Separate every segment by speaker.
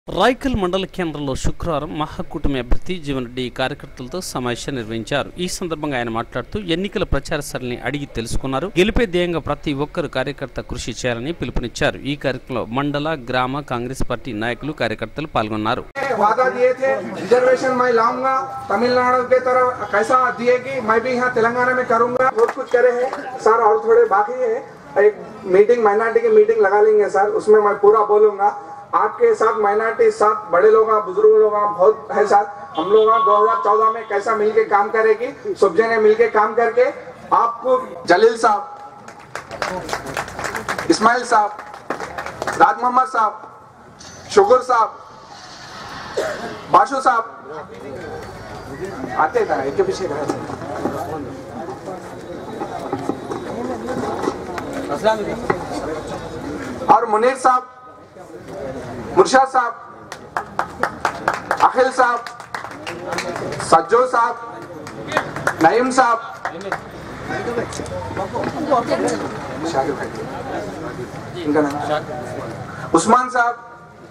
Speaker 1: రాయకల్ మండల కేంద్రంలో శుక్రవారం మహాకూటమి అభ్యర్థి జీవన్ రెడ్డి కార్యకర్తలతో సమావేశం నిర్వహించారు ఈ సందర్భంగా ఆయన మాట్లాడుతూ ఎన్నికల ప్రచార సరళిని అడిగి తెలుసుకున్నారు గెలిపే ధ్యేయంగా ప్రతి ఒక్కరు కార్యకర్త కృషి చేయాలని పిలుపునిచ్చారు ఈ కార్యక్రమంలో మండల గ్రామ కాంగ్రెస్ పార్టీ నాయకులు కార్యకర్తలు పాల్గొన్నారు
Speaker 2: वादा दिए थे रिजर्वेशन मैं लाऊंगा तमिलनाडु के तरफ कैसा दिए कि मैं भी यहाँ तेलंगाना में करूंगा बहुत कुछ करे हैं सर और थोड़े बाकी है एक मीटिंग माइनॉरिटी की मीटिंग लगा लेंगे सर उसमें मैं पूरा बोलूंगा आपके साथ माइनॉरिटी साथ बड़े लोग हैं, बुजुर्ग लोग हैं, बहुत है साथ हम लोग हैं 2014 में कैसा मिलके काम करेगी सब जने मिलके काम करके आपको जलील साहब इस्माइल साहब राज मोहम्मद साहब शुगर साहब बाशु साहब आते ना एक के पीछे रहे थे। और मुनीर साहब मुर्शद साहब अखिल साहब सज्जो साहब नईम साहब शाकिब भाई इनका नाम उस्मान साहब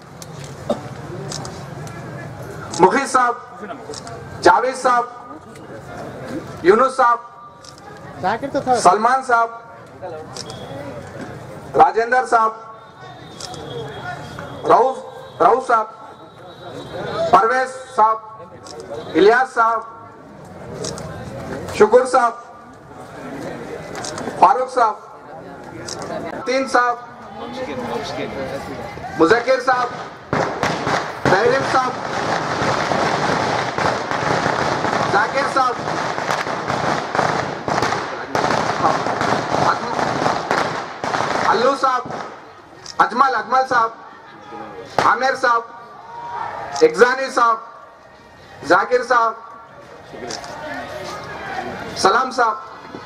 Speaker 2: मुखी साहब जावेद साहब यूनुस साहब सलमान साहब राजेंद्र साहब रऊफ रऊफ साहब परवेज साहब इलियास साहब शुकुर साहब फारूक साहब तीन साहब मुजक्किर साहब तहरीर साहब जाकिर साहब अल्लू साहब अजमल अजमल साहब आमिर साहब इकजानी साहब जाकिर साहब सलाम साहब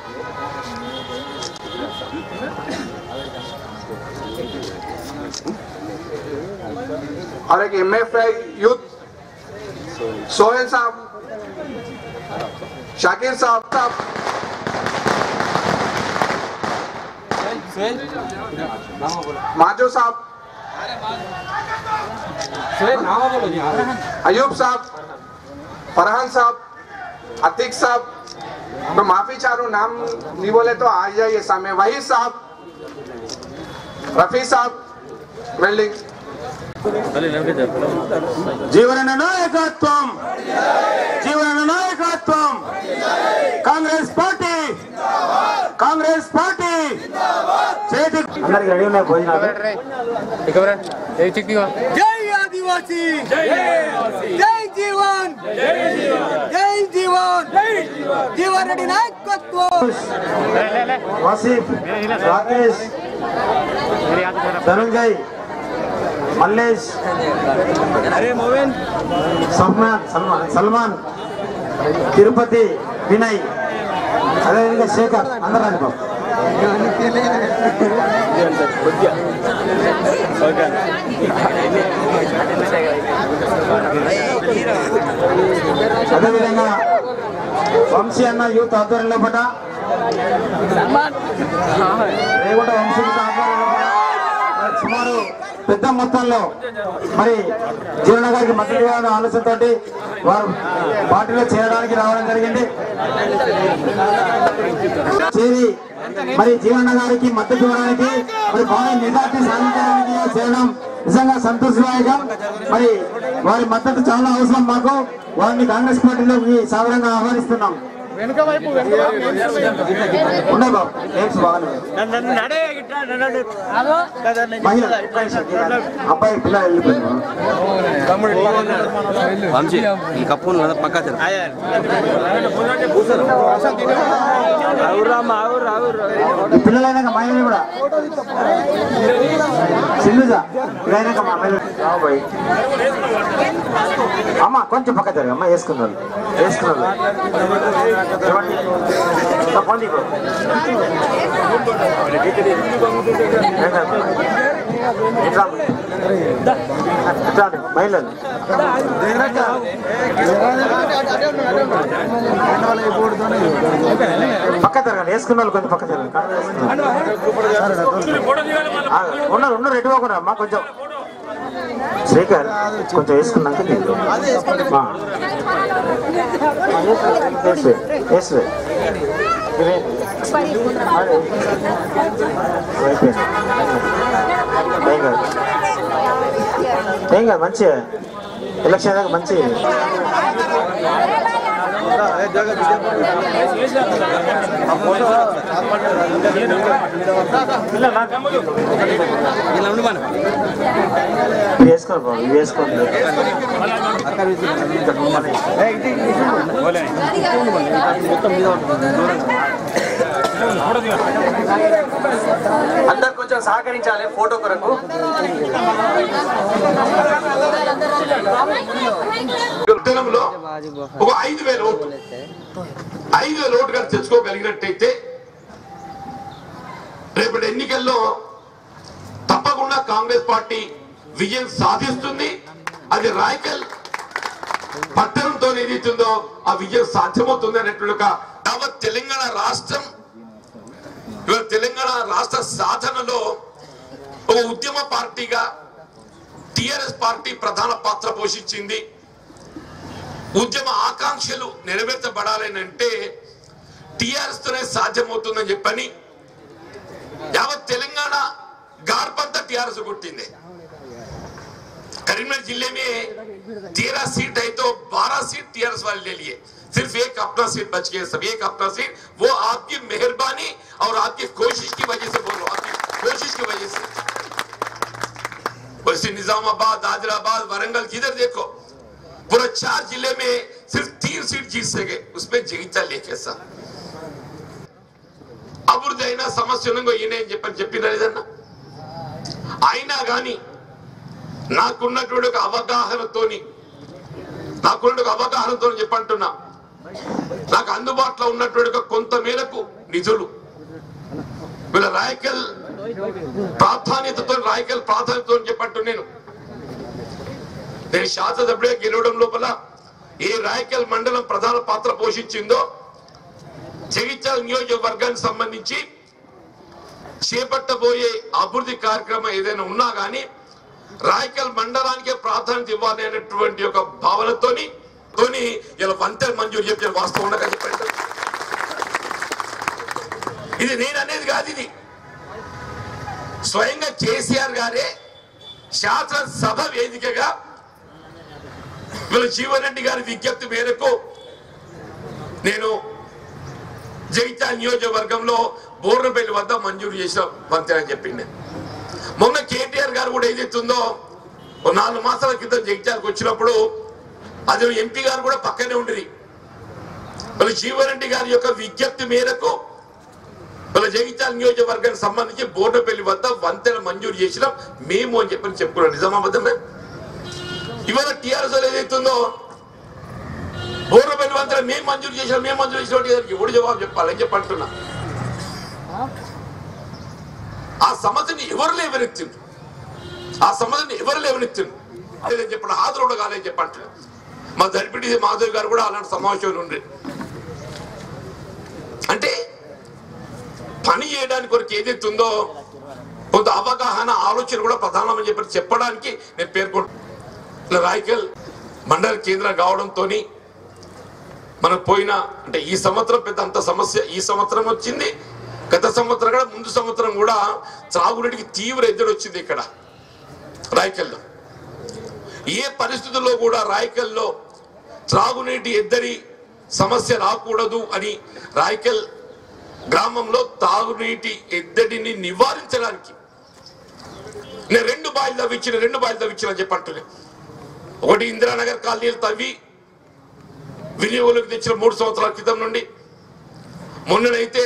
Speaker 2: और एक एम एफ यूथ सोहेल साहब शाकिर साहब साहब माजो साहब अयूब साहब फरहान साहब अतीक साहब तो माफी चाहूँ नाम नहीं बोले तो आ जाइए सामने वही साहब रफी साहब वेल्डिंग
Speaker 3: జీవన నాయకత్వం జీవన నాయకత్వం కాంగ్రెస్ పార్టీ కాంగ్రెస్ పార్టీ చేతి అందరికి రెడీ ఉన్నాయి భోజనాలు
Speaker 4: జై ఆదివాసీ జై జీవన్ జై జీవన్ జీవన్ రెడ్డి నాయకత్వం
Speaker 3: వసీఫ్ రాకేష్ ధనంజయ్ మల్లేష్ సల్మాన్ సల్మాన్ సల్మాన్ తిరుపతి వినయ్ అదేవిధంగా శేఖర్ అందరూ రండి బాబు అదేవిధంగా వంశీ అన్న యూత్ ఆధ్వర్యంలో పట రేగుంట వంశీ యూత్ ఆధ్వర్యంలో పట మరి సుమారు పెద్ద మొత్తంలో మరి జీవన గారికి మద్దతు ఇవ్వాలనే ఆలోచనతోటి వారు పార్టీలో చేరడానికి రావడం జరిగింది చేరి మరి జీవన గారికి మద్దతు ఇవ్వడానికి మరి భారీ మెజార్టీ సాధించడానికి చేయడం నిజంగా సంతోషదాయకం మరి వారి మద్దతు చాలా అవసరం మాకు వారిని కాంగ్రెస్ పార్టీలోకి సాధారణంగా ఆహ్వానిస్తున్నాం ఉండే బాబు నేమ్స్ బాగానే మహిళ అబ్బాయి పిల్ల వెళ్ళిపోయింది
Speaker 5: వంశీ ఈ కప్పు ఉన్నదా పక్కా తెర
Speaker 3: ఈ పిల్లలైనాక మా ఆయన కూడా సిల్లుజా ఇదైనాక మా అమ్మాయి రాబోయ్ అమ్మ కొంచెం పక్క జరగ అమ్మ వేసుకున్నారు వేసుకున్నారు ఏమండి? ఇంకా పోనీ ఇప్పుడు. ఏం కాదు. ఇట్రా. ఇట్రా, మహిళలు పక్క జరగండి వేసుకున్న వాళ్ళు కొంచెం పక్క జరగండి ఆ, ఉన్నారు ఉన్నారు ఎటు పోకుండా అమ్మా కొంచెం శ్రీకర్ కొంచెం వేసుకున్నాక తిందు వేసు ఏం కాదు ఏం కాదు మంచి ఎలక్షన్ దాకా మంచి
Speaker 5: ఇలా ఉండి మనం
Speaker 3: ఇవి వేసుకోండి బాబు ఇవి వేసుకోండి
Speaker 5: అందరు కొంచెం సహకరించాలి ఫోటో కొరకు
Speaker 6: దినంలో ఒక ఐదు వేల ఓట్లు ఐదు వేల ఓటు గారు తెచ్చుకోగలిగినట్టయితే రేపటి ఎన్నికల్లో తప్పకుండా కాంగ్రెస్ పార్టీ విజయం సాధిస్తుంది అది రాయకల్ పట్టణంతో ఏదైతుందో ఆ విజయం సాధ్యమవుతుంది అనేటువంటి ఒక యావత్ తెలంగాణ రాష్ట్రం ఇవాళ తెలంగాణ రాష్ట్ర సాధనలో ఒక ఉద్యమ పార్టీగా టిఆర్ఎస్ పార్టీ ప్రధాన పాత్ర పోషించింది ఉద్యమ ఆకాంక్షలు నెరవేర్చబడాలని అంటే టిఆర్ఎస్ తోనే సాధ్యమవుతుందని చెప్పని యావత్ తెలంగాణ గార్పంతా టిఆర్ఎస్ కొట్టింది करीमनगर जिले में तेरह सीट है तो बारह सीट टीआरएस वाले ले लिए सिर्फ एक अपना सीट बच गया सब एक अपना सीट वो आपकी मेहरबानी और आपकी कोशिश की वजह से बोलो आपकी कोशिश की वजह से वैसे निजामाबाद आदिलाबाद वरंगल जिधर देखो पूरा चार जिले में सिर्फ तीन सीट जीत सके उसमें जगीता लेके साथ అభివృద్ధి అయినా సమస్య ఉన్నదో ఈయన ఏం చెప్పని చెప్పిన లేదన్నా అయినా గాని నాకున్నటువంటి ఒక అవగాహనతోని నాకున్న ఒక అవగాహనతో చెప్పంటున్నా నాకు అందుబాటులో ఉన్నటువంటి ఒక కొంత మేరకు నిధులు వీళ్ళ రాయకల్ ప్రాధాన్యతతో రాయకల్ ప్రాధాన్యతతో చెప్పంటు నేను నేను శాసనసభ్యుడిగా గెలవడం లోపల ఏ రాయకల్ మండలం ప్రధాన పాత్ర పోషించిందో జగిత్యాల నియోజకవర్గానికి సంబంధించి చేపట్టబోయే అభివృద్ధి కార్యక్రమం ఏదైనా ఉన్నా గానీ రాయకల్ మండలానికే ప్రాధాన్యత ఇవ్వాలి అనేటువంటి ఒక భావనతోని తోని ఇలా వంతెన మంజూరు చెప్పిన వాస్తవం ఉండగా చెప్పండి ఇది నేను అనేది కాదు ఇది స్వయంగా కేసీఆర్ గారే శాసనసభ వేదికగా వీళ్ళ జీవన్ రెడ్డి గారి విజ్ఞప్తి మేరకు నేను జగిత్యాల నియోజకవర్గంలో బోర్నపల్లి వద్ద మంజూరు చేసిన వంతెన అని చెప్పింది మొన్న కేటీఆర్ గారు కూడా ఏదైతుందో ఓ నాలుగు మాసాల క్రితం జగిత్యాలకు వచ్చినప్పుడు అది ఎంపీ గారు కూడా పక్కనే ఉండేది వాళ్ళ జీవరెడ్డి గారి యొక్క విజ్ఞప్తి మేరకు వాళ్ళ జగిత్యాల నియోజకవర్గానికి సంబంధించి బోర్నపల్లి వద్ద వంతెన మంజూరు చేసినాం మేము అని చెప్పని చెప్పుకున్నాం నిజామాబాద్ ఇవాళ టీఆర్ఎస్ ఏదైతుందో బోర్నపల్లి వంతెన మేము మంజూరు చేసినాం మేము మంజూరు చేసినట్టు ఎవడు జవాబు చెప్పాలి అని చెప్పి అంటున్నా ఆ సమస్యని ఎవరు లేవనెత్తిండ్రు ఆ సమస్యని ఎవరు లేవనెత్తిండ్రు లేదని చెప్పండి హాజరు కూడా కాలేదని చెప్పంటారు మా దరిపిటి మాధవ్ గారు కూడా అలాంటి సమావేశంలో ఉండ్రి అంటే పని చేయడానికి కొరకు ఏదైతే ఉందో కొంత అవగాహన ఆలోచన కూడా ప్రధానమని చెప్పి చెప్పడానికి నేను పేర్కొంటున్నా రాయకల్ మండల కేంద్రం కావడంతో మనకు పోయిన అంటే ఈ సంవత్సరం పెద్ద అంత సమస్య ఈ సంవత్సరం వచ్చింది గత సంవత్సరం కూడా ముందు సంవత్సరం కూడా త్రాగునీటికి తీవ్ర ఎద్దడి వచ్చింది ఇక్కడ రాయకల్లో ఏ పరిస్థితుల్లో కూడా రాయకల్లో త్రాగునీటి ఎద్దడి సమస్య రాకూడదు అని రాయకల్ గ్రామంలో తాగునీటి ఎద్దడిని నివారించడానికి నేను రెండు బాయిలు తవ్వించిన రెండు బాయిలు తవ్వించిన అని చెప్పంటున్నా ఒకటి ఇందిరానగర్ కాలనీలు తవ్వి వినియోగంలోకి తెచ్చిన మూడు సంవత్సరాల క్రితం నుండి మొన్ననైతే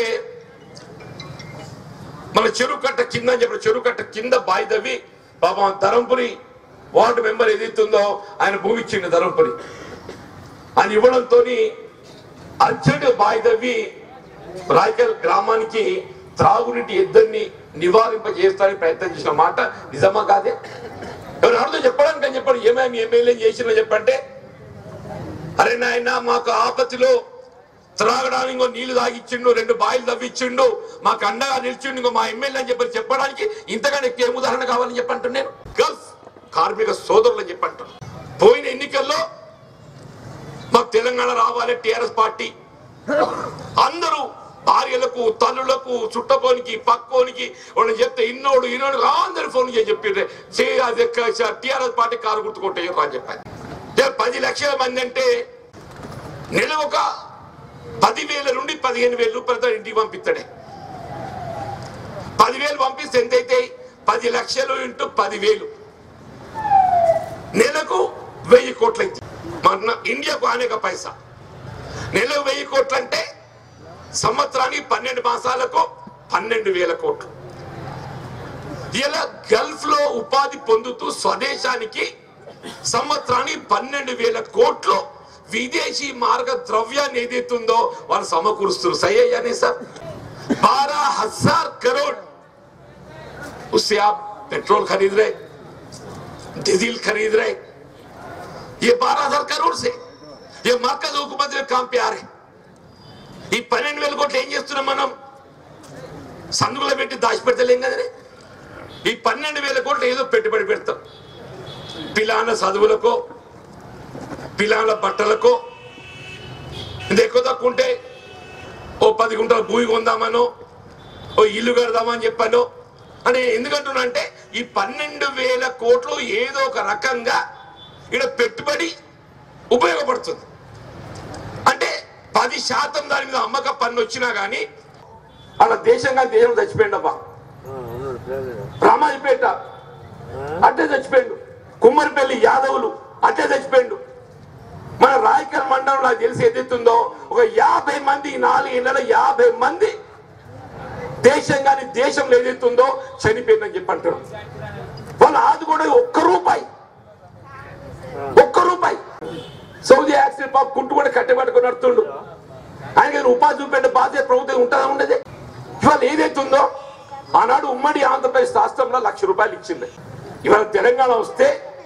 Speaker 6: మన చెరువు కట్ట కింద అని చెప్పిన చెరువు కట్ట కింద బాయి తవ్వి పాపం ధరంపురి వార్డు మెంబర్ ఏదైతే ఉందో ఆయన భూమి ఇచ్చిండు ధరంపురి ఆయన ఇవ్వడంతో అర్జెంట్ బాయి తవ్వి రాయకల్ గ్రామానికి త్రాగునీటి ఇద్దరిని నివారింపజేస్తానికి ప్రయత్నం చేసిన మాట నిజమా కాదే ఎవరు అర్థం చెప్పడానికి అని చెప్పాడు ఏమేమి ఎమ్మెల్యే చేసిన చెప్పంటే అరే నాయన మాకు ఆపత్తిలో త్రాగడానికి ఇంకో నీళ్లు తాగిచ్చిండు రెండు బాయిలు తవ్విచ్చిండు మాకు అండగా నిలిచిండు ఇంకో మా ఎమ్మెల్యే అని చెప్పి చెప్పడానికి ఇంతగానే ఎక్కువ ఏం ఉదాహరణ కావాలని చెప్పంటున్నాను గల్ఫ్ కార్మిక సోదరులు అని చెప్పి అంటారు పోయిన ఎన్నికల్లో మాకు తెలంగాణ రావాలి టిఆర్ఎస్ పార్టీ అందరూ భార్యలకు తల్లులకు చుట్టపోనికి పక్కోనికి వాళ్ళని చెప్తే ఇన్నోడు ఇన్నోడు అందరు ఫోన్ చేసి చెప్పిండ్రే అది టిఆర్ఎస్ పార్టీ కారు గుర్తుకుంటాయి అని చెప్పాను ఏ పది లక్షల మంది అంటే నెల ఒక పదివేల నుండి పదిహేను వేల రూపాయలతో ఇంటికి పంపిస్తాడే పదివేలు పంపిస్తే ఎంతైతే పది లక్షలు ఇంటూ పదివేలు నెలకు వెయ్యి కోట్లు అయితే మన ఇండియాకు అనేక పైసా నెలకు వెయ్యి కోట్లు అంటే సంవత్సరానికి పన్నెండు మాసాలకు పన్నెండు వేల కోట్లు ఇలా గల్ఫ్ లో ఉపాధి పొందుతూ స్వదేశానికి సంవత్సరానికి పన్నెండు వేల కోట్లు విదేశీ మార్గ ద్రవ్యాన్ని ఏదైతుందో వాళ్ళు సమకూరుస్తున్నారు సही है या नहीं सर बारह हजार करोड़ उससे आप पेट्रोल खरीद रहे डीजल खरीद रहे ये बारह हजार करोड़ से ये मरकज हुकूमत में काम पे आ रहे ఈ పన్నెండు వేల కోట్లు ఏం చేస్తున్నాం మనం సందుకులో పెట్టి దాచిపెడతలేం కదనే ఈ పన్నెండు వేల కోట్లు ఏదో పెట్టుబడి పెడతాం పిల్లాల చదువులకో పిల్లాల బట్టలకో ఇది ఎక్కువ తక్కువ ఉంటే ఓ పది గుంటల భూమి కొందామనో ఓ ఇల్లు కడదామని చెప్పాను అని ఎందుకంటున్నా అంటే ఈ పన్నెండు వేల కోట్లు ఏదో ఒక రకంగా ఇక్కడ పెట్టుబడి ఉపయోగపడుతుంది అంటే పది శాతం దాని మీద అమ్మక పన్ను వచ్చినా గానీ అలా దేశంగా దేశం చచ్చిపోయిండబ్బా రామాజపేట అట్టే చచ్చిపోయిండు కుమ్మరిపల్లి యాదవులు అట్టే చచ్చిపోయిండు మన రాయకల్ మండలం నాకు తెలిసి ఎదుగుతుందో ఒక యాభై మంది ఈ నాలుగు ఏళ్ళ యాభై మంది దేశం కానీ దేశంలో ఏదైతుందో చనిపోయిందని చెప్పి అంటారు వాళ్ళు ఆదుకోవడం ఒక్క రూపాయి ఒక్క రూపాయి సౌదీ యాక్సిడెంట్ పాప కుంటు కూడా కట్టబట్టుకుని నడుతుండు ఆయనకి ఏదైనా ఉపాధి చూపెట్టే బాధ్యత ప్రభుత్వం ఉంటుందా ఉండదు ఇవాళ ఏదైతుందో ఆనాడు ఉమ్మడి ఆంధ్రప్రదేశ్ రాష్ట్రంలో లక్ష రూపాయలు ఇచ్చింది ఇవాళ తెలంగాణ వస్తే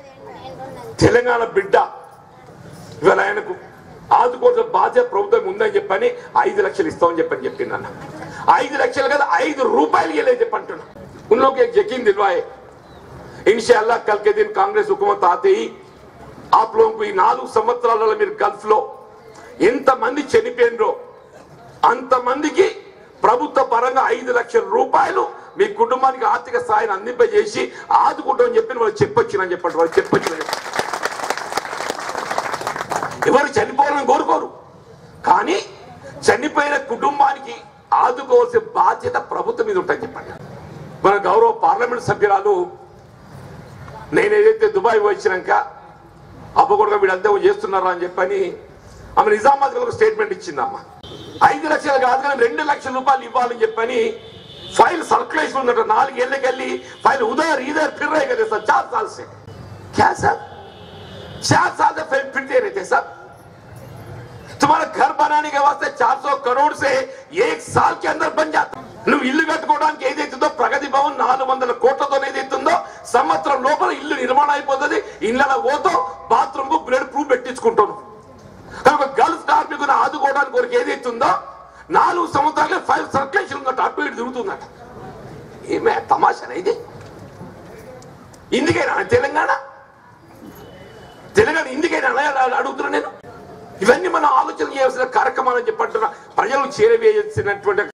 Speaker 6: తెలంగాణ బిడ్డ ఇవాళ ఆయనకు ఆదుకోవాల్సిన బాధ్యత ప్రభుత్వం ఉందని చెప్పని ఐదు లక్షలు ఇస్తామని చెప్పని చెప్పింది అన్న ఐదు లక్షలు కదా ఐదు రూపాయలు ఇవ్వలేదు చెప్పి అంటున్నా उन लोग एक यकीन दिलवाए इंशाल्लाह कल के दिन कांग्रेस हुकूमत आते ही आप लोगों को ఈ నాలుగు సంవత్సరాలలో మీరు గల్ఫ్ లో ఎంతమంది చనిపోయినరో అంతమందికి ప్రభుత్వ పరంగా ఐదు లక్షల రూపాయలు మీ కుటుంబానికి ఆర్థిక సాయాన్ని అందింపజేసి ఆదుకుంటామని చెప్పి వాళ్ళు చెప్పొచ్చునని చెప్పండి వాళ్ళు చెప్పొచ్చునని చెప్పండి ఎవరు చనిపోవాలని కోరుకోరు కానీ చనిపోయిన కుటుంబానికి ఆదుకోవాల్సిన బాధ్యత ప్రభుత్వం మీద ఉంటుంది చెప్పండి మన గౌరవ పార్లమెంట్ సభ్యురాలు నేను ఏదైతే దుబాయ్ వచ్చినాక అప్పకొడగా వీళ్ళంతా చేస్తున్నారా అని చెప్పని ఆమె నిజామాబాద్ ఒక స్టేట్మెంట్ ఇచ్చిందమ్మ ఐదు లక్షలు కాదు కానీ రెండు లక్షల రూపాయలు ఇవ్వాలని చెప్పని ఫైల్ సర్క్యులేషన్ ఉందట నాలుగేళ్ళకెళ్ళి ఫైల్ ఉదర్ ఇదర్ ఫిర్ रहे కదా సార్ चार साल से क्या सर चार साल से फिर फिरते रहते सर तुम्हारा घर बनाने के वास्ते 400 करोड़ से एक साल के अंदर बन जाता నువ్వు ఇల్లు కట్టుకోవడానికి ఏదైతుందో ప్రగతి భవన్ నాలుగు వందల కోట్లతో ఏదైతుందో సంవత్సరం లోపల ఇల్లు నిర్మాణం అయిపోతుంది ఇళ్ళ పోతో బాత్రూమ్ కు బ్లడ్ ప్రూఫ్ పెట్టించుకుంటాను కనుక గల్ఫ్ కార్మికుని ఆదుకోవడానికి కొరకు ఏదైతుందో నాలుగు సంవత్సరాలు ఫైవ్ సర్క్యులేషన్ ఉందట అటు ఇటు తిరుగుతుందట ఏమే తమాషా ఇది ఇందుకేనా తెలంగాణ తెలంగాణ ఇందుకైనా అడుగుతున్నా నేను ఇవన్నీ మనం ఆలోచన చేయాల్సిన కార్యక్రమాలు చెప్పంటున్నా ప్రజలకు చేరవేయాల్సినటువంటి